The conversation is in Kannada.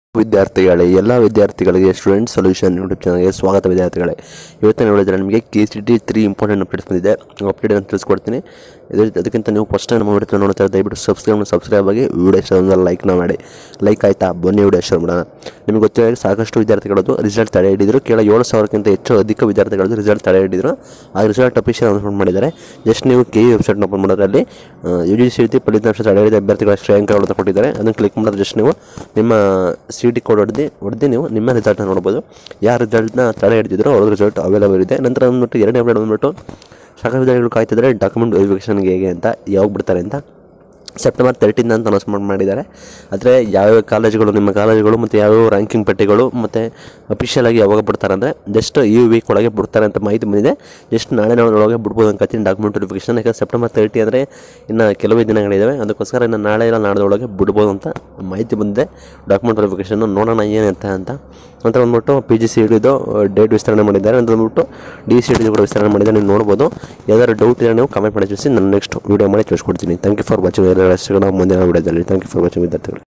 ವಿದ್ಯಾರ್ಥಿಗಳೇ ಎಲ್ಲ ವಿದ್ಯಾರ್ಥಿಗಳಿಗೆ ಸ್ಟೂಡೆಂಟ್ ಸೊಲ್ಯೂಷನ್ ಯೂಟ್ಯೂಬ್ ಚಾನಲ್ಗೆ ಸ್ವಾಗತ ವಿದ್ಯಾರ್ಥಿಗಳೇ ಇವತ್ತು ನೋಡಿದ್ರೆ ನಿಮಗೆ K C T three important updates ಬಂದಿದೆ ಅಪ್ಡೇಟ್ ಅಂತ ತಿಳಿಸ್ಕೊಡ್ತೀನಿ ಇದು ಅದಕ್ಕಿಂತ ನೀವು ಫಸ್ಟ್ ಟೈಮ್ ನಮ್ಮ ವಿಡಿಯೋ ನೋಡ್ತಾ ಇದ್ದರೆ ದಯವಿಟ್ಟು ಸಬ್ಸ್ಕ್ರೈಬ್ ಸಬ್ಸ್ಕ್ರೈಬ್ ಆಗಿ ವಿಡಿಯೋ ಇಷ್ಟ ಒಂದು ಲೈಕ್ನ ಮಾಡಿ ಲೈಕ್ ಆಯಿತಾ ಬನ್ನಿ ವಿಡಿಯೋ ಶೇರ್ ಮಾಡೋಣ ನಿಮಗೆ ಗೊತ್ತಿರೋ ಸಾಕಷ್ಟು ವಿದ್ಯಾರ್ಥಿಗಳದ್ದು ರಿಸಲ್ಟ್ ತಡೆ ಹಿಡಿದ್ರು ಕೇವಲ ಏಳು ಸಾವಿರಕ್ಕಿಂತ ಹೆಚ್ಚು ಅಧಿಕ ವಿದ್ಯಾರ್ಥಿಗಳದ್ದು ರಿಸಲ್ಟ್ ತಡೆ ಹಿಡಿದ್ರು ಆ ರಿಸಲ್ಟ್ ಅಫಿಷಿಯಲ್ ಅನೌನ್ಸ್ಮೆಂಟ್ ಮಾಡಿದ್ದಾರೆ ಜಸ್ಟ್ ನೀವು ಕೆ ಇ ವೆಬ್ಸೈಟ್ನ ಓಪನ್ ಮಾಡೋದ್ರಲ್ಲಿ ಯು ಜಿ ಸಿ ಟಿ ಫಲಿತಾಂಶ ತಡೆ ಹಿಡಿದ ಅಭ್ಯರ್ಥಿಗಳ ಶ್ರೇಯಾಂಕಗಳು ಅಂತ ಕೊಟ್ಟಿದ್ದಾರೆ ಅದನ್ನು ಕ್ಲಿಕ್ ಮಾಡಿದ್ರೆ ಜಸ್ಟ್ ನೀವು ನಿಮ್ಮ ಸಿ ಟಿ ಕೋಡ್ ಹೊಡೆದು ಹೊಡೆದು ನೀವು ನಿಮ್ಮ ರಿಸಲ್ಟ್ನ ನೋಡ್ಬೋದು ಯಾರು ರಿಸಲ್ಟ್ನ ತಡೆ ಹಿಡಿದಿದ್ರು ಅವ್ರ ರಿಸಲ್ಟ್ ಅವೈಲೇಬಲ್ ಇದೆ ನಂತರ ಬಂದ್ಬಿಟ್ಟು ಎರಡನೇ ಅಪ್ಡೇಟ್ ಬಂದ್ಬಿಟ್ಟು ಸಾಕಷ್ಟು ವಿದ್ಯಾರ್ಥಿಗಳು ಕಾಯ್ತಿದ್ದಾರೆ ಡಾಕ್ಯುಮೆಂಟ್ ವೆರಿಫಿಕೇಷನ್ಗೆ ಹೇಗೆ ಅಂತ ಯಾವಾಗ ಬಿಡ್ತಾರೆ ಅಂತ ಸೆಪ್ಟೆಂಬರ್ ತರ್ಟೀನ್ ಅಂತ ಅನೌನ್ಸ್ಮೆಂಟ್ ಮಾಡಿದ್ದಾರೆ ಆದರೆ ಯಾವ್ಯಾವ ಕಾಲೇಜುಗಳು ನಿಮ್ಮ ಕಾಲೇಜುಗಳು ಮತ್ತು ಯಾವ್ಯಾವ ರ್ಯಾಂಕಿಂಗ್ ಪಟ್ಟಿಗಳು ಮತ್ತು ಅಫಿಷಿಯಲ್ ಆಗಿ ಯಾವಾಗ ಬಿಡ್ತಾರೆ ಅಂದರೆ ಜಸ್ಟ್ ಈ ವೀಕ್ ಒಳಗೆ ಬಿಡ್ತಾರೆ ಅಂತ ಮಾಹಿತಿ ಬಂದಿದೆ ಜಸ್ಟ್ ನಾಳೆ ನಾಳೊಳಗೆ ಬಿಡ್ಬೋದು ಅನ್ಕೋತೀನಿ ಡಾಕ್ಯುಮೆಂಟ್ ವೆರಿಫಿಕೇಷನ್ ಯಾಕಂದ್ರೆ ಸೆಪ್ಟೆಂಬರ್ ತರ್ಟಿ ಅಂದರೆ ಇನ್ನು ಕೆಲವೇ ದಿನಗಳಿದ್ದಾವೆ ಅದಕ್ಕೋಸ್ಕರ ಇನ್ನು ನಾಳೆ ಇಲ್ಲ ನಾಡ್ದೊಳಗೆ ಬಿಡ್ಬೋದು ಅಂತ ಮಾಹಿತಿ ಬಂದಿದೆ ಡಾಕ್ಯುಮೆಂಟ್ ವೆರಿಫಿಕೇಷನ್ ನೋಡೋಣ ಏನಿರುತ್ತೆ ಅಂತ ನಂತರ ಬಂದ್ಬಿಟ್ಟು ಪಿ ಜಿ ಸಿ ಹಿಡಿದು ಡೇಟ್ ವಿಸ್ತರಣೆ ಮಾಡಿದ್ದಾರೆ ಅಂತ ಬಂದ್ಬಿಟ್ಟು ಡಿ ಸಿ ಹಿಡಿದು ಕೂಡ ವಿಸ್ತರಣೆ ಮಾಡಿದ್ದಾರೆ ನೀವು ನೋಡ್ಬೋದು ಯಾವ್ದಾದ್ರು ಡೌಟ್ ಇದ್ದರೆ ನೀವು ಕಮೆಂಟ್ ಮಾಡಿ ತಿಳಿಸಿ ನಾನು ನೆಕ್ಸ್ಟ್ ವೀಡಿಯೋ ಮಾಡಿ ತಿಳಿಸ್ಕೊಡ್ತೀನಿ ಥ್ಯಾಂಕ್ ಯು ಫಾರ್ ವಾಚಿಂಗ್ ಎಲ್ಲ ಮುಂದಿನ ವೀಡಿಯೋದಲ್ಲಿ ಥ್ಯಾಂಕ್ ಯು ಫಾರ್ ವಾಚಿಂಗ್ ವಿದ್ಯಾರ್ಥಿಗಳು